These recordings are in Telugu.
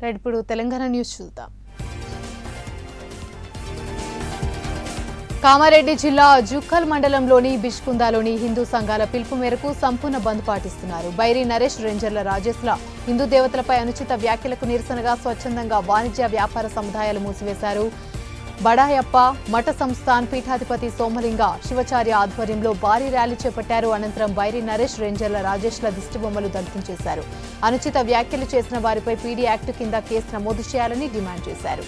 రైట్ ఇప్పుడు తెలంగాణ న్యూస్ చూద్దాం కామారెడ్డి జిల్లా జుక్కల్ మండలంలోని బిష్కుందాలోని హిందూ సంఘాల పిలుపు మేరకు సంపూర్ణ బంద్ పాటిస్తున్నారు బైరి నరేష్ రేంజర్ల రాజేష్ల హిందూ దేవతలపై అనుచిత వ్యాఖ్యలకు నిరసనగా స్వచ్ఛందంగా వాణిజ్య వ్యాపార సముదాయాలు మూసివేశారు బడాయప్ప మఠ సంస్థాన్ పీఠాధిపతి సోమలింగ శివచార్య ఆధ్వర్యంలో భారీ ర్యాలీ చేపట్టారు అనంతరం బైరి నరేష్ రేంజర్ల రాజేష్ల దిష్టిబొమ్మలు దగ్ధం చేశారు అనుచిత వ్యాఖ్యలు చేసిన వారిపై పీడీ యాక్ట్ కింద కేసు నమోదు చేయాలని డిమాండ్ చేశారు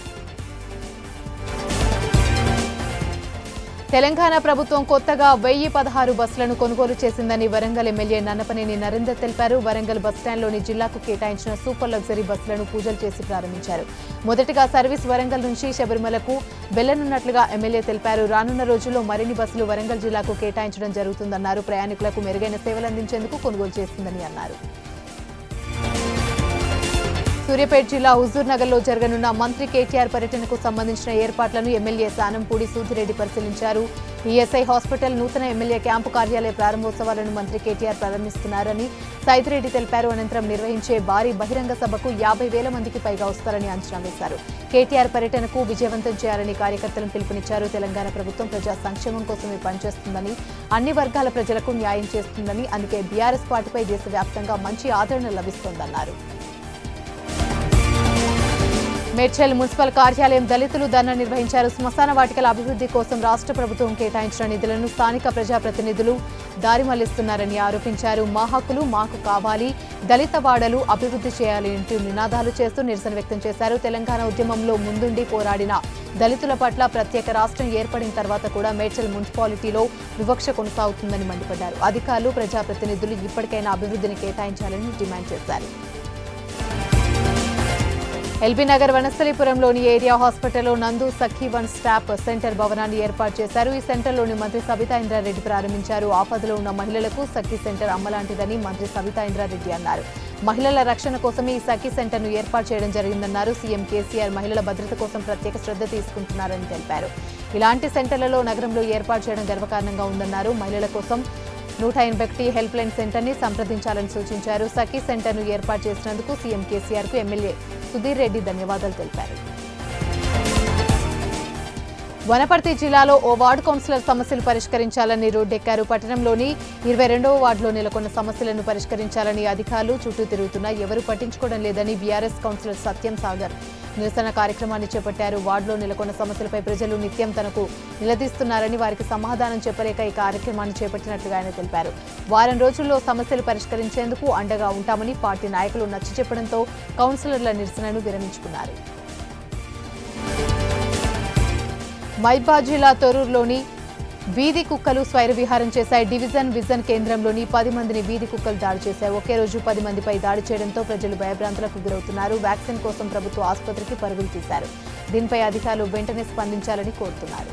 తెలంగాణ ప్రభుత్వం కొత్తగా వెయ్యి పదహారు బస్సులను కొనుగోలు చేసిందని వరంగల్ ఎమ్మెల్యే నన్నపనేని నరేందర్ తెలిపారు వరంగల్ బస్టాండ్లోని జిల్లాకు కేటాయించిన సూపర్ లగ్జరీ బస్సులను పూజలు చేసి ప్రారంభించారు మొదటగా సర్వీస్ వరంగల్ నుంచి శబరిమలకు వెళ్లనున్నట్లుగా ఎమ్మెల్యే తెలిపారు రానున్న రోజుల్లో మరిన్ని బస్సులు వరంగల్ జిల్లాకు కేటాయించడం జరుగుతుందన్నారు ప్రయాణికులకు మెరుగైన సేవలు అందించేందుకు కొనుగోలు చేస్తుందని అన్నారు సూర్యాపేట జిల్లా హుజూర్ నగర్ లో జరగనున్న మంత్రి కేటీఆర్ పర్యటనకు సంబంధించిన ఏర్పాట్లను ఎమ్మెల్యే సానంపూడి సూదిరెడ్డి పరిశీలించారు ఈఎస్ఐ హాస్పిటల్ నూతన ఎమ్మెల్యే క్యాంపు కార్యాలయ ప్రారంభోత్సవాలను మంత్రి కేటీఆర్ ప్రారంభిస్తున్నారని సైదిరెడ్డి తెలిపారు అనంతరం నిర్వహించే భారీ బహిరంగ సభకు యాభై వేల మందికి పైగా వస్తారని అంచనా వేశారు కేటీఆర్ పర్యటనకు విజయవంతం చేయాలని కార్యకర్తలను పిలుపునిచ్చారు తెలంగాణ ప్రభుత్వం ప్రజా సంక్షేమం కోసమే పనిచేస్తుందని అన్ని వర్గాల ప్రజలకు న్యాయం చేస్తుందని అందుకే బీఆర్ఎస్ పార్టీపై దేశవ్యాప్తంగా మంచి ఆదరణ లభిస్తోందన్నారు మేడ్చల్ మున్సిపల్ కార్యాలయం దళితులు ధర్నా నిర్వహించారు శ్మశాన వాటికల అభివృద్ధి కోసం రాష్ట్ర ప్రభుత్వం కేటాయించిన నిధులను స్థానిక ప్రజాప్రతినిధులు దారి మళ్లిస్తున్నారని ఆరోపించారు మా హక్కులు మాకు కావాలి దళిత వాడలు అభివృద్ధి చేయాలి అంటూ నినాదాలు చేస్తూ నిరసన వ్యక్తం చేశారు తెలంగాణ ఉద్యమంలో ముందుండి పోరాడిన దళితుల పట్ల ప్రత్యేక రాష్ట్రం ఏర్పడిన తర్వాత కూడా మేడ్చల్ మున్సిపాలిటీలో వివక్ష కొనసాగుతుందని మండిపడ్డారు అధికారులు ప్రజాప్రతినిధులు ఇప్పటికైనా అభివృద్ధిని కేటాయించాలని డిమాండ్ చేశారు ఎల్బీ నగర్ వనస్థలీపురంలోని ఏరియా హాస్పిటల్లో నందు సఖీ వన్ స్టాప్ సెంటర్ భవనాన్ని ఏర్పాటు చేశారు ఈ సెంటర్లోని మంత్రి సబితా ఇంద్రారెడ్డి ప్రారంభించారు ఆపదలో ఉన్న మహిళలకు సఖీ సెంటర్ అమ్మలాంటిదని మంత్రి సబితా ఇంద్రారెడ్డి అన్నారు మహిళల రక్షణ కోసమే ఈ సఖీ సెంటర్ను ఏర్పాటు చేయడం జరిగిందన్నారు సీఎం కేసీఆర్ మహిళల భద్రత కోసం ప్రత్యేక శ్రద్ధ తీసుకుంటున్నారని తెలిపారు ఇలాంటి సెంటర్లలో నగరంలో ఏర్పాటు చేయడం గర్వకారణంగా ఉందన్నారు మహిళల కోసం నూట ఎనభై ఒకటి హెల్ప్ లైన్ సెంటర్ని సంప్రదించాలని సూచించారు సఖీ సెంటర్ను ఏర్పాటు చేసినందుకు సీఎం కేసీఆర్ కు ఎమ్మెల్యే సుధీర్ రెడ్డి ధన్యవాదాలు తెలిపారు వనపర్తి జిల్లాలో ఓ వార్డు కౌన్సిలర్ సమస్యలు పరిష్కరించాలని రోడ్డెక్కారు పట్టణంలోని ఇరవై రెండవ వార్డులో నెలకొన్న సమస్యలను పరిష్కరించాలని అధికారులు చుట్టూ తిరుగుతున్నా ఎవరూ పట్టించుకోవడం లేదని బీఆర్ఎస్ కౌన్సిలర్ సత్యం సాగర్ నిరసన కార్యక్రమాన్ని చేపట్టారు వార్డులో నెలకొన్న సమస్యలపై ప్రజలు నిత్యం తనకు నిలదీస్తున్నారని వారికి సమాధానం చెప్పలేక ఈ కార్యక్రమాన్ని చేపట్టినట్లుగా ఆయన తెలిపారు వారం రోజుల్లో సమస్యలు పరిష్కరించేందుకు అండగా ఉంటామని పార్టీ నాయకులు నచ్చ చెప్పడంతో కౌన్సిలర్ల నిరసనను విరమించుకున్నారు మైబాద్ జిల్లా తొరూరులోని వీధి కుక్కలు స్వైర విహారం చేశాయి డివిజన్ విజన్ కేంద్రంలోని పది మందిని వీధి కుక్కలు దాడి చేశాయి ఒకే రోజు పది మందిపై దాడి చేయడంతో ప్రజలు భయభ్రాంతులకు గురవుతున్నారు వ్యాక్సిన్ కోసం ప్రభుత్వ ఆసుపత్రికి పరుగులు తీశారు దీనిపై అధికారులు వెంటనే స్పందించాలని కోరుతున్నారు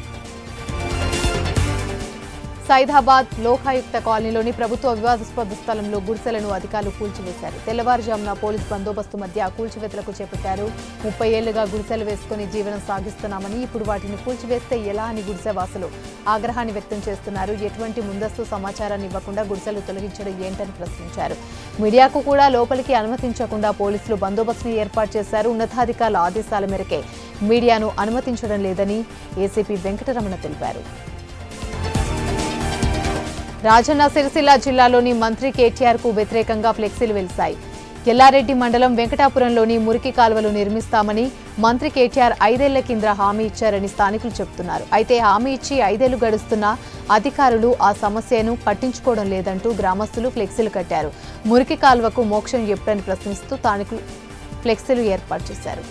సైదాబాద్ లోకాయుక్త కాలనీలోని ప్రభుత్వ వివాదాస్పద స్థలంలో గుడిసెలను అధికారులు కూల్చివేశారు తెల్లవారుజామున పోలీస్ బందోబస్తు మధ్య కూల్చివేతలకు చేపట్టారు ముప్పై ఏళ్లుగా గుడిసెలు వేసుకుని జీవనం సాగిస్తున్నామని ఇప్పుడు వాటిని కూల్చివేస్తే ఎలా అని గుడిసెవాసులు ఆగ్రహాన్ని వ్యక్తం చేస్తున్నారు ఎటువంటి ముందస్తు సమాచారాన్ని ఇవ్వకుండా గుడిసెలు తొలగించడం ఏంటని ప్రశ్నించారు మీడియాకు కూడా లోపలికి అనుమతించకుండా పోలీసులు బందోబస్తును ఏర్పాటు చేశారు ఉన్నతాధికారుల ఆదేశాల మేరకే మీడియాను అనుమతించడం లేదని ఏసీపీ వెంకటరమణ తెలిపారు రాజన్న సిరిసిల్ల జిల్లాలోని మంత్రి కేటీఆర్ కు వ్యతిరేకంగా ఫ్లెక్సీలు వెలిశాయి ఎల్లారెడ్డి మండలం వెంకటాపురంలోని మురికి కాలువలు నిర్మిస్తామని మంత్రి కేటీఆర్ ఐదేళ్ల కింద హామీ ఇచ్చారని స్థానికులు చెబుతున్నారు అయితే హామీ ఇచ్చి ఐదేళ్లు గడుస్తున్నా అధికారులు ఆ సమస్యను పట్టించుకోవడం లేదంటూ గ్రామస్తులు ఫ్లెక్సీలు కట్టారు మురికి కాలువకు మోక్షం ఎప్పుడని ప్రశ్నిస్తూ స్థానికులు ఫ్లెక్సీలు ఏర్పాటు చేశారు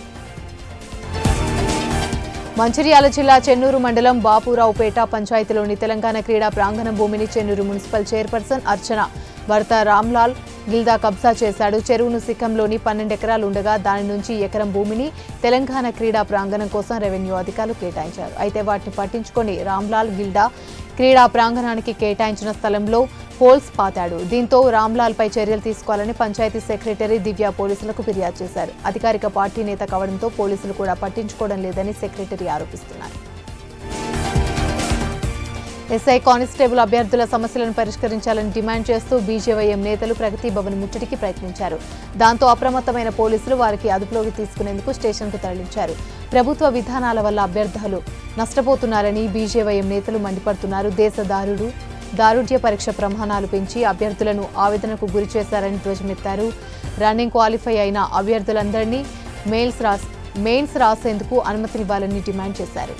మంచిర్యాల జిల్లా చెన్నూరు మండలం బాపురావుపేట పంచాయతీలోని తెలంగాణ క్రీడా ప్రాంగణం భూమిని చెన్నూరు మున్సిపల్ చైర్పర్సన్ అర్చన భర్త రామ్లాల్ గిల్దా కబ్జా చేశాడు చెరువును సిక్కంలోని పన్నెండు ఎకరాలు ఉండగా దాని నుంచి ఎకరం భూమిని తెలంగాణ క్రీడా ప్రాంగణం కోసం రెవెన్యూ అధికారులు కేటాయించారు అయితే వాటిని పట్టించుకొని రామ్లాల్ గిల్డా క్రీడా ప్రాంగణానికి కేటాయించిన స్థలంలో పోల్స్ పాతాడు దీంతో రామ్లాల్ పై చర్యలు తీసుకోవాలని పంచాయతీ సెక్రటరీ దివ్య పోలీసులకు ఫిర్యాదు చేశారు అధికారిక పార్టీ నేత కావడంతో పోలీసులు కూడా పట్టించుకోవడం లేదని సెక్రటరీ ఆరోపిస్తున్నారు ఎస్ఐ కానిస్టేబుల్ అభ్యర్థుల సమస్యలను పరిష్కరించాలని డిమాండ్ చేస్తూ బీజేవైఎం నేతలు ప్రగతి భవన్ ముట్టడికి ప్రయత్నించారు దాంతో అప్రమత్తమైన పోలీసులు వారికి అదుపులోకి తీసుకునేందుకు స్టేషన్కు తరలించారు ప్రభుత్వ విధానాల వల్ల అభ్యర్థులు నష్టపోతున్నారని బీజేవైఎం నేతలు మండిపడుతున్నారు దేశదారుడు దారుఢ్య పరీక్ష ప్రమాణాలు పెంచి అభ్యర్థులను ఆవేదనకు గురి చేశారని ధ్వజమెత్తారు రన్నింగ్ క్వాలిఫై అయిన అభ్యర్థులందరినీ మెయిల్స్ రాస్ మెయిన్స్ రాసేందుకు అనుమతినివ్వాలని డిమాండ్ చేశారు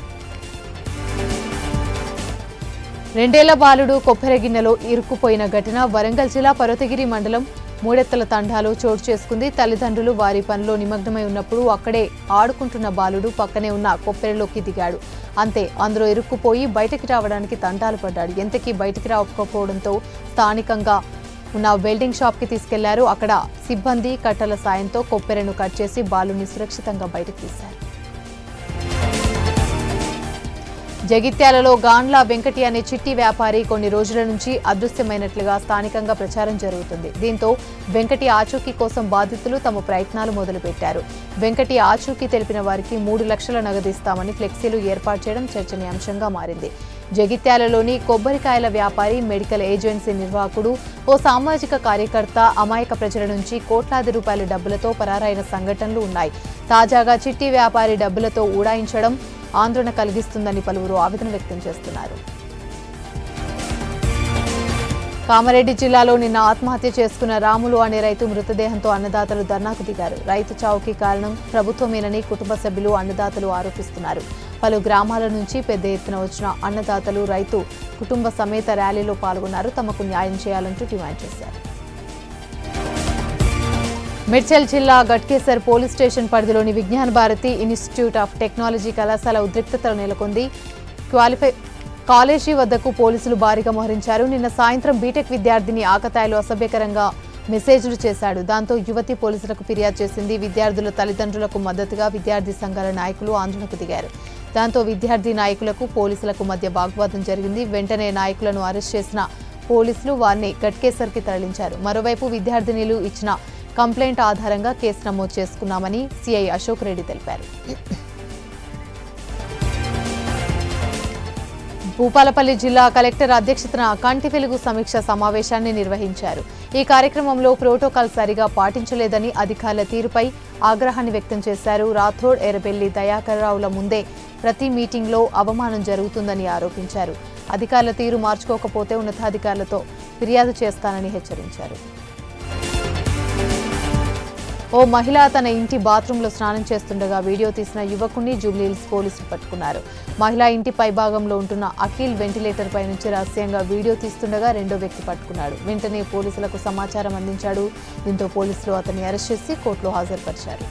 రెండేళ్ల బాలుడు కొప్పెరగిన్నెలో ఇరుక్కుపోయిన ఘటన వరంగల్ జిల్లా పర్వతగిరి మండలం మూడెత్తల తండాలో చోటు చేసుకుంది తల్లిదండ్రులు వారి పనిలో నిమగ్నమై ఉన్నప్పుడు అక్కడే ఆడుకుంటున్న బాలుడు పక్కనే ఉన్న కొప్పెరలోకి దిగాడు అంతే అందులో ఇరుక్కుపోయి బయటికి రావడానికి తంటాలు పడ్డాడు ఎంతకీ బయటికి రాకపోవడంతో స్థానికంగా ఉన్న వెల్డింగ్ షాప్కి తీసుకెళ్లారు అక్కడ సిబ్బంది కట్టల సాయంతో కొప్పెరను కట్ చేసి బాలుని సురక్షితంగా బయటకు తీశారు జగిత్యాలలో గాండ్ల వెంకటి అనే చిట్టి వ్యాపారి కొన్ని రోజుల నుంచి అదృశ్యమైనట్లుగా స్థానికంగా ప్రచారం జరుగుతుంది దీంతో వెంకటి ఆచూకీ కోసం బాధితులు తమ ప్రయత్నాలు మొదలుపెట్టారు వెంకటి ఆచూకీ తెలిపిన వారికి మూడు లక్షల నగదు ఇస్తామని ఫ్లెక్సీలు ఏర్పాటు చేయడం చర్చనీయాంశంగా మారింది జగిత్యాలలోని కొబ్బరికాయల వ్యాపారి మెడికల్ ఏజెన్సీ నిర్వాహకుడు ఓ సామాజిక కార్యకర్త అమాయక ప్రజల నుంచి కోట్లాది రూపాయల డబ్బులతో పరారైన సంఘటనలు ఉన్నాయి తాజాగా చిట్టి వ్యాపారి డబ్బులతో ఊడాయించడం ఆందోళన కలిగిస్తుందని పలువురు ఆవేదన వ్యక్తం చేస్తున్నారు కామారెడ్డి జిల్లాలో నిన్న ఆత్మహత్య చేసుకున్న రాములు అనే రైతు మృతదేహంతో అన్నదాతలు ధర్నాకు దిగారు రైతు చావుకి కారణం ప్రభుత్వమేనని కుటుంబ సభ్యులు అన్నదాతలు ఆరోపిస్తున్నారు పలు గ్రామాల నుంచి పెద్ద ఎత్తున వచ్చిన అన్నదాతలు రైతు కుటుంబ సమేత ర్యాలీలో పాల్గొన్నారు తమకు న్యాయం చేయాలంటూ డిమాండ్ చేశారు మిడ్చల్ జిల్లా గట్కేసర్ పోలీస్ స్టేషన్ పరిధిలోని విజ్ఞాన భారతి ఇన్స్టిట్యూట్ ఆఫ్ టెక్నాలజీ కళాశాల ఉద్రిక్తతలు నెలకొంది క్వాలిఫై కాలేజీ వద్దకు పోలీసులు భారీగా మోహరించారు నిన్న సాయంత్రం బీటెక్ విద్యార్థిని ఆకతాయిలు అసభ్యకరంగా మెసేజ్లు చేశాడు దాంతో యువతి పోలీసులకు ఫిర్యాదు చేసింది విద్యార్థుల తల్లిదండ్రులకు మద్దతుగా విద్యార్థి సంఘాల నాయకులు ఆందోళనకు దిగారు దాంతో విద్యార్థి నాయకులకు పోలీసులకు మధ్య వాగ్వాదం జరిగింది వెంటనే నాయకులను అరెస్ట్ చేసిన పోలీసులు వారిని గట్కేసర్కి తరలించారు మరోవైపు విద్యార్థినిలు ఇచ్చిన కంప్లైంట్ ఆధారంగా కేసు నమోదు చేసుకున్నామని సిఐ అశోక్ రెడ్డి తెలిపారు భూపాలపల్లి జిల్లా కలెక్టర్ అధ్యక్షతన కంటి వెలుగు సమీక్ష సమావేశాన్ని నిర్వహించారు ఈ కార్యక్రమంలో ప్రోటోకాల్ సరిగా పాటించలేదని అధికారుల తీరుపై ఆగ్రహాన్ని వ్యక్తం చేశారు రాథోడ్ ఎర్రబెల్లి దయాకర్ రావుల ముందే ప్రతి మీటింగ్లో అవమానం జరుగుతుందని ఆరోపించారు అధికారుల తీరు మార్చుకోకపోతే ఉన్నతాధికారులతో ఫిర్యాదు చేస్తానని హెచ్చరించారు ఓ మహిళ తన ఇంటి బాత్రూంలో స్నానం చేస్తుండగా వీడియో తీసిన యువకుణ్ణి జూబ్లీహిల్స్ పోలీసులు పట్టుకున్నారు మహిళ ఇంటి పైభాగంలో ఉంటున్న అఖిల్ వెంటిలేటర్ పై నుంచి రహస్యంగా వీడియో తీస్తుండగా రెండో వ్యక్తి పట్టుకున్నాడు వెంటనే పోలీసులకు సమాచారం అందించాడు దీంతో పోలీసులు అతన్ని అరెస్ట్ చేసి కోర్టులో హాజరుపరిచారు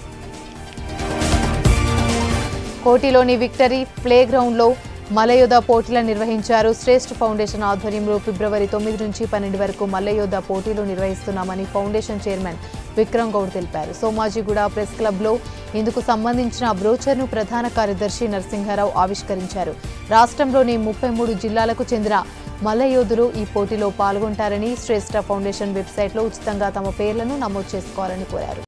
కోటిలోని విక్టరీ ప్లే గ్రౌండ్లో మల్లయోధ పోటీలను నిర్వహించారు శ్రేష్ఠ ఫౌండేషన్ ఆధ్వర్యంలో ఫిబ్రవరి తొమ్మిది నుంచి పన్నెండు వరకు మల్లయోధ పోటీలు నిర్వహిస్తున్నామని ఫౌండేషన్ చైర్మన్ విక్రమ్ గౌడ్ తెలిపారు సోమాజిగూడ ప్రెస్ క్లబ్లో ఇందుకు సంబంధించిన బ్రోచర్ను ప్రధాన కార్యదర్శి నరసింహారావు ఆవిష్కరించారు రాష్ట్రంలోని ముప్పై మూడు జిల్లాలకు చెందిన మల్లయోధులు ఈ పోటీలో పాల్గొంటారని శ్రేష్ఠ ఫౌండేషన్ వెబ్సైట్లో ఉచితంగా తమ పేర్లను నమోదు చేసుకోవాలని కోరారు